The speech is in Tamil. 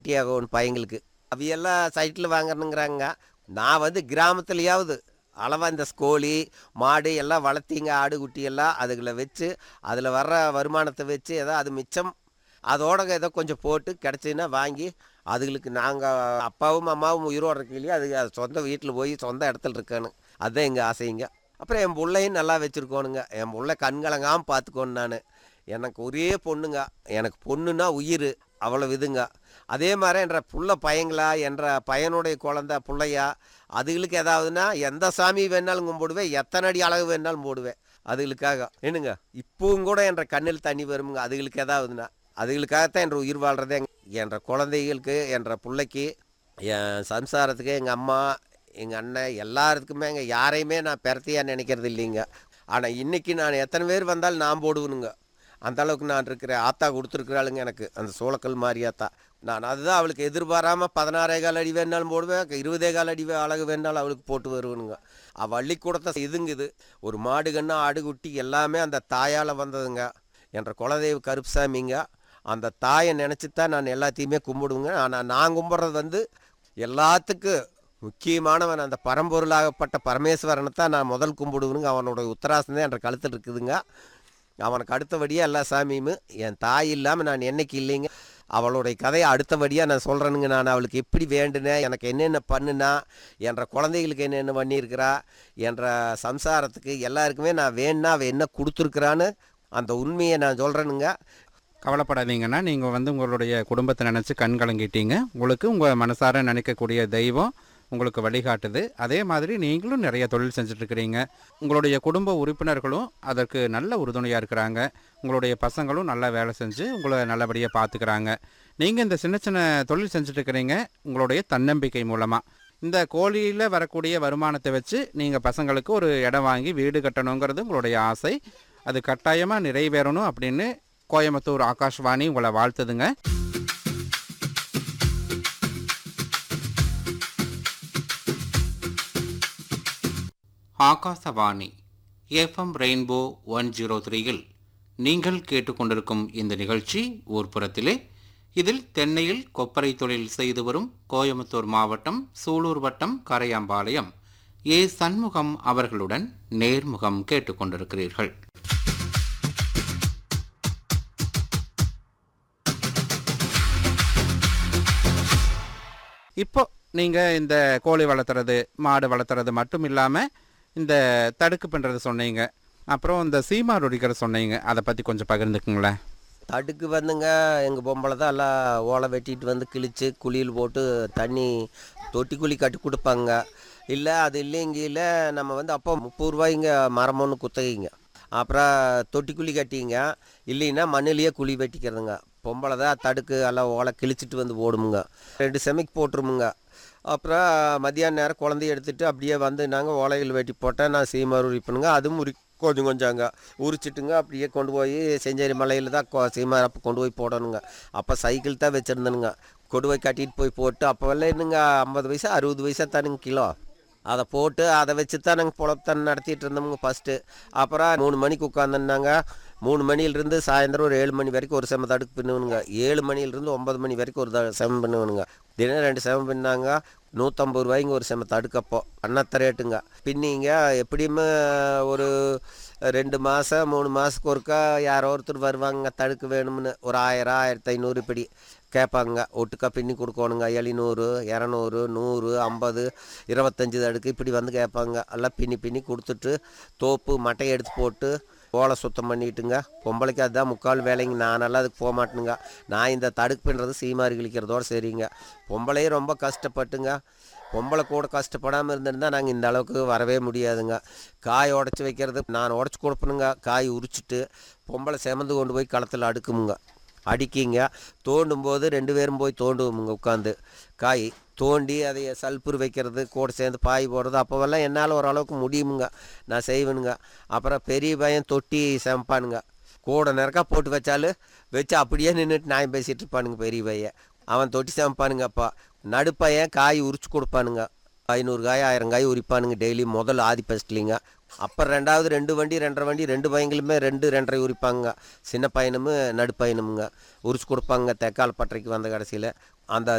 ஆகும் பையங்களுக்கு அவையெல்லாம் சைட்டில் வாங்கணுங்கிறாங்க நான் வந்து கிராமத்துலையாவது அளவாக இந்த கோழி மாடு எல்லாம் வளர்த்திங்க ஆடு குட்டி எல்லாம் அதுகளை வச்சு அதில் வர்ற வருமானத்தை வச்சு ஏதோ அது மிச்சம் அதோட ஏதோ கொஞ்சம் போட்டு கிடச்சின்னா வாங்கி அதுகளுக்கு நாங்கள் அப்பாவும் அம்மாவும் உயிரோடு இருக்கலையே அது அது சொந்த வீட்டில் போய் சொந்த இடத்துல இருக்கணும் அதுதான் எங்கள் ஆசைங்க அப்புறம் என் பிள்ளையும் நல்லா வச்சுருக்கோனுங்க என் பிள்ளை கண்கலங்காமல் பார்த்துக்கோணும் நான் எனக்கு ஒரே பொண்ணுங்க எனக்கு பொண்ணுன்னா உயிர் அவ்வளோ இதுங்க அதே மாதிரி என்ற புள்ள பையங்களா என்ற பையனுடைய குழந்த பிள்ளையா அதுகளுக்கு ஏதாவதுன்னா எந்த சாமி வேணாலும் கும்பிடுவேன் எத்தனை அடி அளவு வேணாலும் போடுவேன் அதுகளுக்காக என்னங்க இப்பவும் கூட என்ற கண்ணில் தண்ணி வருமுங்க அதுகளுக்கு ஏதாவதுன்னா அதுகளுக்காகத்தான் என்ற உயிர் வாழ்கிறதே என்ற குழந்தைகளுக்கு என்ற பிள்ளைக்கு என் சம்சாரத்துக்கு எங்கள் அம்மா எங்கள் அண்ணன் எல்லாத்துக்குமே எங்கள் யாரையுமே நான் பெறத்தையாக நினைக்கிறது இல்லைங்க ஆனால் இன்றைக்கி நான் எத்தனை பேர் வந்தாலும் நான் போடுவேனுங்க அந்த அளவுக்கு நான் இருக்கிற ஆத்தா கொடுத்துருக்குறாளுங்க எனக்கு அந்த சோளக்கல் மாதிரி ஆத்தா நான் அதுதான் அவளுக்கு எதிர்பாராமல் பதினாறே கால் அடி வேணாலும் போடுவேன் இருபதே கால் அடி வே- அழகு வேணாலும் அவளுக்கு போட்டு வருவனுங்க அவள் அள்ளி கொடுத்த இதுங்குது ஒரு மாடு கண்ணு ஆடு குட்டி எல்லாமே அந்த தாயால் வந்ததுங்க என்ற குலதெய்வ கருப்புசாமிங்க அந்த தாயை நினச்சி தான் நான் எல்லாத்தையுமே கும்பிடுவேங்க ஆனால் நான் கும்பிட்றது வந்து எல்லாத்துக்கும் முக்கியமானவன் அந்த பரம்பொருளாகப்பட்ட பரமேஸ்வரனை தான் நான் முதல் கும்பிடுவேனுங்க அவனோட உத்தராசம் தான் என்ற கழுத்தில் இருக்குதுங்க அவனுக்கு அடுத்தபடியாக எல்லா சாமியும் என் தாய் இல்லாமல் நான் என்னைக்கு இல்லைங்க அவளுடைய கதையை அடுத்தபடியாக நான் சொல்கிறேனுங்க நான் அவளுக்கு எப்படி வேண்டுனேன் எனக்கு என்னென்ன பண்ணுனா என்ற குழந்தைகளுக்கு என்னென்ன பண்ணியிருக்கிறா என்ற சம்சாரத்துக்கு எல்லாருக்குமே நான் வேணுனா அவள் என்ன கொடுத்துருக்குறான்னு அந்த உண்மையை நான் சொல்கிறேனுங்க கவலைப்படாதீங்கன்னா நீங்கள் வந்து உங்களுடைய குடும்பத்தை நினச்சி கண் கலங்கிட்டீங்க உங்களுக்கு உங்கள் மனசார நினைக்கக்கூடிய தெய்வம் உங்களுக்கு வழிகாட்டுது அதே மாதிரி நீங்களும் நிறைய தொழில் செஞ்சுட்ருக்கிறீங்க உங்களுடைய குடும்ப உறுப்பினர்களும் அதற்கு நல்ல உறுதுணையாக இருக்கிறாங்க உங்களுடைய பசங்களும் நல்லா வேலை செஞ்சு உங்களை நல்லபடியாக பார்த்துக்கிறாங்க நீங்கள் இந்த சின்ன சின்ன தொழில் செஞ்சுட்ருக்கிறீங்க உங்களுடைய தன்னம்பிக்கை மூலமாக இந்த கோழியில் வரக்கூடிய வருமானத்தை வச்சு நீங்கள் பசங்களுக்கு ஒரு இடம் வாங்கி வீடு கட்டணுங்கிறது உங்களுடைய ஆசை அது கட்டாயமாக நிறைவேறணும் அப்படின்னு கோயம்புத்தூர் ஆகாஷ்வாணி உங்களை வாழ்த்துதுங்க Akashvani FM rainbow one zero த்ரீயில் நீங்கள் கேட்டுக்கொண்டிருக்கும் இந்த நிகழ்ச்சி ஊர்ப்புறத்திலே இதில் தென்னையில் கொப்பரை தொழில் செய்து வரும் கோயம்புத்தூர் மாவட்டம் சூலூர் வட்டம் கரையாம்பாளையம் ஏ சண்முகம் அவர்களுடன் நேர்முகம் கேட்டுக்கொண்டிருக்கிறீர்கள் இப்போ நீங்கள் இந்த கோழி வளர்த்துறது மாடு வளர்த்துறது மட்டும் இல்லாமல் இந்த தடுக்கு பண்ணுறது சொன்னீங்க அப்புறம் இந்த சீமார் ஒடிக்கிற சொன்னீங்க அதை பற்றி கொஞ்சம் பகிர்ந்துக்குங்களேன் தடுக்கு வந்துங்க எங்கள் பொம்பளை தான் எல்லாம் ஓலை வெட்டிட்டு வந்து கிழிச்சு குழியில் போட்டு தண்ணி தொட்டி குழி கட்டி கொடுப்பாங்க இல்லை அது இல்லைங்கில நம்ம வந்து அப்போ முப்பது ரூபாய்ங்க மரம் ஒன்று குத்தகைங்க அப்புறம் தொட்டி குழி கட்டிங்க இல்லைன்னா மண்ணிலேயே குழி வெட்டிக்கிறதுங்க பொம்பளை தான் தடுக்கு எல்லாம் ஓலை கிழிச்சிட்டு வந்து போடுமுங்க ரெண்டு செமைக்கு போட்டுருமுங்க அப்புறம் மதியான நேரம் குழந்தைய எடுத்துகிட்டு அப்படியே வந்து நாங்கள் ஓலைகள் வெட்டி போட்டால் நான் சீமார் உரிப்பணுங்க அதுவும் உரி கொஞ்சம் கொஞ்சங்க உரிச்சிட்டுங்க அப்படியே கொண்டு போய் செஞ்சேரி மலையில் தான் கொ- சீமார் அப்போ கொண்டு போய் போடணுங்க அப்போ சைக்கிள் தான் வச்சுருந்தனுங்க கொண்டு போய் கட்டிட்டு போய் போட்டு அப்போல்லாம் என்னங்க ஐம்பது பைசா அறுபது பைசா தானுங்க கிலோ அதை போட்டு அதை வச்சு தான் நாங்கள் பொழப்பத்தான் நடத்திட்டு இருந்தோமுங்க ஃபஸ்ட்டு அப்புறம் மூணு மணிக்கு உட்காந்துருந்தாங்க மூணு மணியிலிருந்து சாயந்தரம் ஒரு ஏழு மணி வரைக்கும் ஒரு செம தடுக்கு பின்னுவனுங்க ஏழு மணியிலிருந்து ஒன்பது மணி வரைக்கும் ஒரு த- செமம் பண்ணுவனுங்க தினம் ரெண்டு செமம் பின்னாங்க நூற்றம்பது ரூபாய்ங்க ஒரு செம தடுக்கப்போ அன்னத்த ரேட்டுங்க பின்னிங்க எப்படியுமே ஒரு ரெண்டு மாதம் மூணு மாதத்துக்கு ஒருக்கா யாரோ ஒருத்தர் வருவாங்க தடுக்கு வேணும்னு ஒரு ஆயிரம் ஆயிரத்தி ஐநூறு இப்படி கேட்பாங்க ஒட்டுக்கா பின்னி கொடுக்கணுங்க எழுநூறு இரநூறு நூறு ஐம்பது இருபத்தஞ்சி தடுக்கு இப்படி வந்து கேட்பாங்க எல்லாம் பின்னி பின்னி கொடுத்துட்டு தோப்பு மட்டையை எடுத்து போட்டு ஓலை சுத்தம் பண்ணிட்டுங்க பொம்பளைக்கு அதுதான் முக்கால் வேலைங்க நானெல்லாம் அதுக்கு போக மாட்டேனுங்க நான் இந்த தடுக்கு பின்னுறது சீமாரி கிழிக்கிறதோட சரிங்க பொம்பளையும் ரொம்ப கஷ்டப்பட்டுங்க பொம்பளை கூட கஷ்டப்படாமல் இருந்திருந்தா நாங்கள் இந்த அளவுக்கு வரவே முடியாதுங்க காய் உடச்சி வைக்கிறது நான் உடச்சி கொடுப்பணுங்க காய் உரிச்சிட்டு பொம்பளை செமந்து கொண்டு போய் களத்தில் அடுக்குமுங்க அடிக்கிங்க தோண்டும் போது ரெண்டு பேரும் போய் தோண்டுவோமுங்க உட்காந்து காய் தோண்டி அதை சல்புர் வைக்கிறது கூட சேர்ந்து பாய் போடுறது அப்போவெல்லாம் என்னால் ஓரளவுக்கு முடியுமுங்க நான் செய்வேனுங்க அப்புறம் பெரிய பையன் தொட்டி சமைப்பானுங்க கூட நெருக்கா போட்டு வச்சாலும் வச்சு அப்படியே நின்றுட்டு நியாயம் பேசிகிட்டு இருப்பானுங்க பெரிய பையன் அவன் தொட்டி சமைப்பானுங்க அப்பா நடுப்பையன் காய் உரிச்சு கொடுப்பானுங்க ஐநூறு காய் ஆயிரம் காய் உரிப்பானுங்க டெய்லி முதல் ஆதி ஃபஸ்ட்லிங்க அப்போ ரெண்டாவது ரெண்டு வண்டி ரெண்டரை வண்டி ரெண்டு பையங்களுமே ரெண்டு ரெண்டரை உரிப்பாங்க சின்ன பையனும் நடு பையனுமுங்க உரிச்சு கொடுப்பாங்க தெக்கால் பட்டறைக்கு வந்த கடைசியில் அந்த